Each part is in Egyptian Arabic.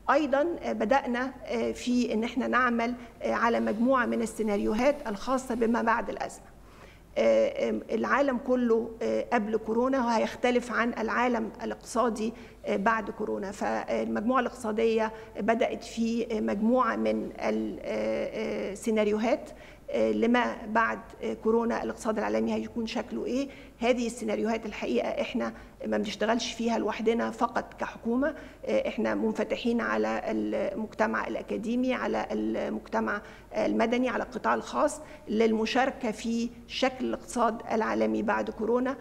ايضا بدانا في ان احنا نعمل على مجموعه من السيناريوهات الخاصه بما بعد الازمه العالم كله قبل كورونا وهيختلف عن العالم الاقتصادي بعد كورونا فالمجموعه الاقتصاديه بدات في مجموعه من السيناريوهات لما بعد كورونا الاقتصاد العالمي هيكون شكله ايه هذه السيناريوهات الحقيقه احنا ما بنشتغلش فيها لوحدنا فقط كحكومه احنا منفتحين على المجتمع الاكاديمي على المجتمع المدني على القطاع الخاص للمشاركه في شكل الاقتصاد العالمي بعد كورونا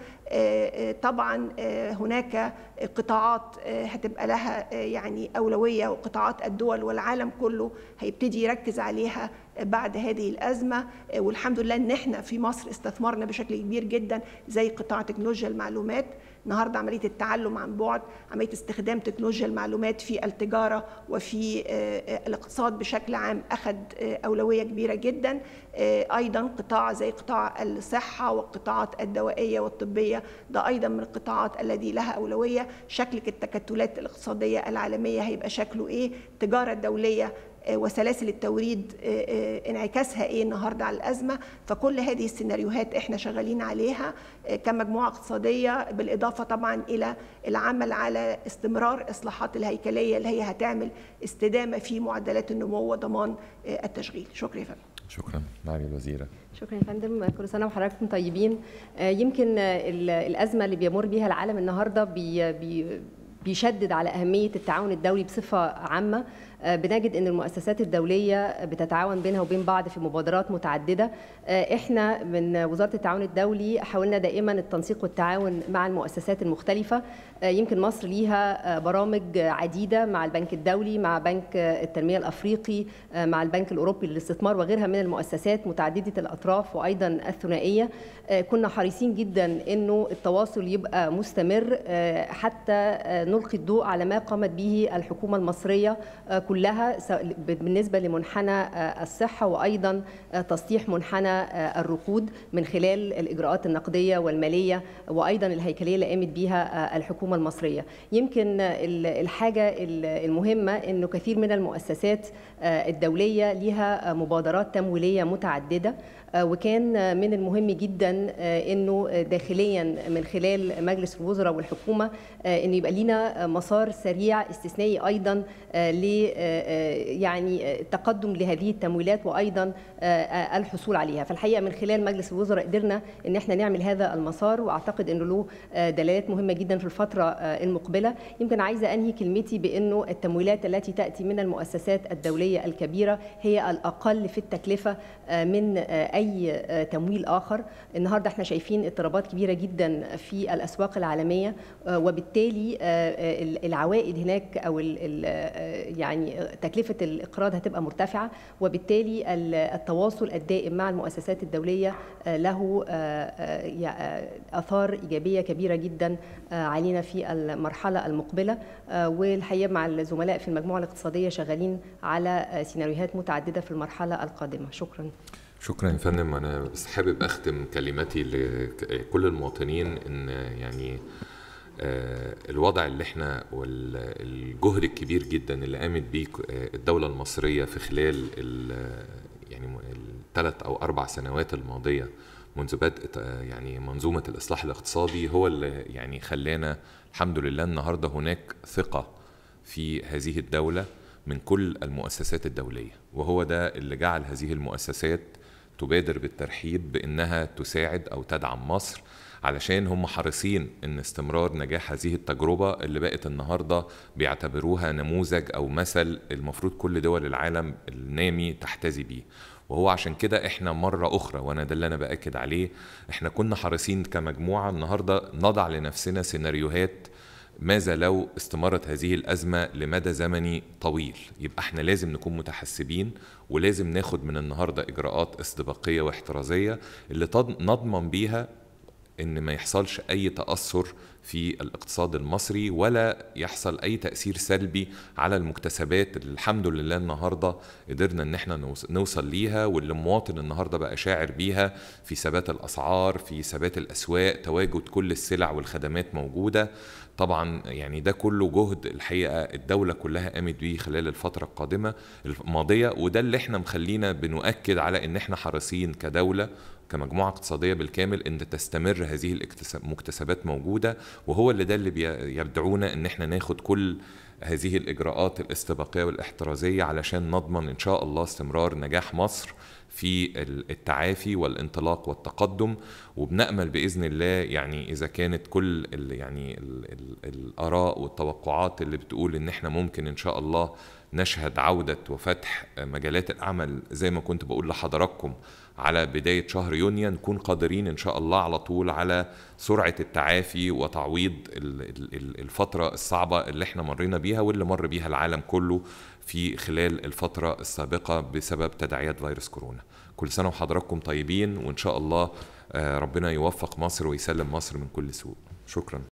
طبعا هناك قطاعات هتبقى لها يعني اولويه وقطاعات الدول والعالم كله هيبتدي يركز عليها بعد هذه الازمه والحمد لله ان احنا في مصر استثمرنا بشكل كبير جدا زي قطاع تكنولوجيا المعلومات النهارده عمليه التعلم عن بعد عمليه استخدام تكنولوجيا المعلومات في التجاره وفي الاقتصاد بشكل عام اخذ اولويه كبيره جدا ايضا قطاع زي قطاع الصحه والقطاعات الدوائيه والطبيه ده ايضا من القطاعات التي لها اولويه شكل التكتلات الاقتصاديه العالميه هيبقى شكله ايه التجاره الدوليه وسلاسل التوريد انعكاسها ايه النهارده على الازمه فكل هذه السيناريوهات احنا شغالين عليها كمجموعه اقتصاديه بالاضافه طبعا الى العمل على استمرار اصلاحات الهيكليه اللي هي هتعمل استدامه في معدلات النمو وضمان التشغيل شكرا يا فندم شكرا معالي الوزيره شكرا يا فندم كل سنه وحضراتكم طيبين يمكن الازمه اللي بيمر بيها العالم النهارده بي بي بيشدد على اهميه التعاون الدولي بصفه عامه بنجد ان المؤسسات الدوليه بتتعاون بينها وبين بعض في مبادرات متعدده احنا من وزاره التعاون الدولي حاولنا دائما التنسيق والتعاون مع المؤسسات المختلفه يمكن مصر ليها برامج عديده مع البنك الدولي مع بنك التنميه الافريقي مع البنك الاوروبي للاستثمار وغيرها من المؤسسات متعدده الاطراف وايضا الثنائيه كنا حريصين جدا انه التواصل يبقى مستمر حتى نلقي الضوء على ما قامت به الحكومه المصريه كلها بالنسبه لمنحنى الصحه وايضا تصليح منحنى الركود من خلال الاجراءات النقديه والماليه وايضا الهيكليه اللي قامت بها الحكومه المصريه يمكن الحاجه المهمه انه كثير من المؤسسات الدوليه لها مبادرات تمويليه متعدده وكان من المهم جدا انه داخليا من خلال مجلس الوزراء والحكومه انه يبقى لينا مسار سريع استثنائي ايضا ل يعني التقدم لهذه التمويلات وايضا الحصول عليها فالحقيقه من خلال مجلس الوزراء قدرنا ان احنا نعمل هذا المسار واعتقد انه له دلالات مهمه جدا في الفتره المقبله يمكن عايزه انهي كلمتي بانه التمويلات التي تاتي من المؤسسات الدوليه الكبيره هي الاقل في التكلفه من اي تمويل اخر النهارده احنا شايفين اضطرابات كبيره جدا في الاسواق العالميه وبالتالي العوائد هناك او يعني تكلفه الاقراض هتبقى مرتفعه وبالتالي التواصل الدائم مع المؤسسات الدوليه له اثار ايجابيه كبيره جدا علينا في المرحله المقبله والحقيقه مع الزملاء في المجموعه الاقتصاديه شغالين على سيناريوهات متعدده في المرحله القادمه شكرا شكرا يا فندم انا بس حابب اختم كلماتي لكل المواطنين ان يعني الوضع اللي احنا والجهد الكبير جدا اللي قامت بيه الدولة المصرية في خلال يعني الثلاث أو أربع سنوات الماضية منذ بدء يعني منظومة الإصلاح الاقتصادي هو اللي يعني خلانا الحمد لله النهاردة هناك ثقة في هذه الدولة من كل المؤسسات الدولية وهو ده اللي جعل هذه المؤسسات تبادر بالترحيب بأنها تساعد أو تدعم مصر علشان هم حريصين ان استمرار نجاح هذه التجربه اللي بقت النهارده بيعتبروها نموذج او مثل المفروض كل دول العالم النامي تحتذي بيه وهو عشان كده احنا مره اخرى وانا ده اللي انا باكد عليه احنا كنا حريصين كمجموعه النهارده نضع لنفسنا سيناريوهات ماذا لو استمرت هذه الأزمة لمدى زمني طويل يبقى احنا لازم نكون متحسبين ولازم ناخد من النهاردة إجراءات استباقية واحترازية اللي نضمن بيها ان ما يحصلش اي تاثر في الاقتصاد المصري ولا يحصل اي تاثير سلبي على المكتسبات اللي الحمد لله النهارده قدرنا ان احنا نوصل ليها واللي المواطن النهارده بقى شاعر بيها في ثبات الاسعار في ثبات الاسواق تواجد كل السلع والخدمات موجوده طبعا يعني ده كله جهد الحقيقه الدوله كلها قامت بيه خلال الفتره القادمه الماضيه وده اللي احنا مخلينا بنؤكد على ان احنا حريصين كدوله كمجموعه اقتصاديه بالكامل ان تستمر هذه المكتسبات موجوده وهو اللي ده اللي بيدعونا ان احنا ناخد كل هذه الاجراءات الاستباقيه والاحترازيه علشان نضمن ان شاء الله استمرار نجاح مصر في التعافي والانطلاق والتقدم وبنامل باذن الله يعني اذا كانت كل ال يعني ال ال الاراء والتوقعات اللي بتقول ان احنا ممكن ان شاء الله نشهد عوده وفتح مجالات العمل زي ما كنت بقول لحضراتكم على بدايه شهر يونيو نكون قادرين ان شاء الله على طول على سرعه التعافي وتعويض الفتره الصعبه اللي احنا مرينا بيها واللي مر بيها العالم كله في خلال الفتره السابقه بسبب تداعيات فيروس كورونا كل سنه وحضراتكم طيبين وان شاء الله ربنا يوفق مصر ويسلم مصر من كل سوء شكرا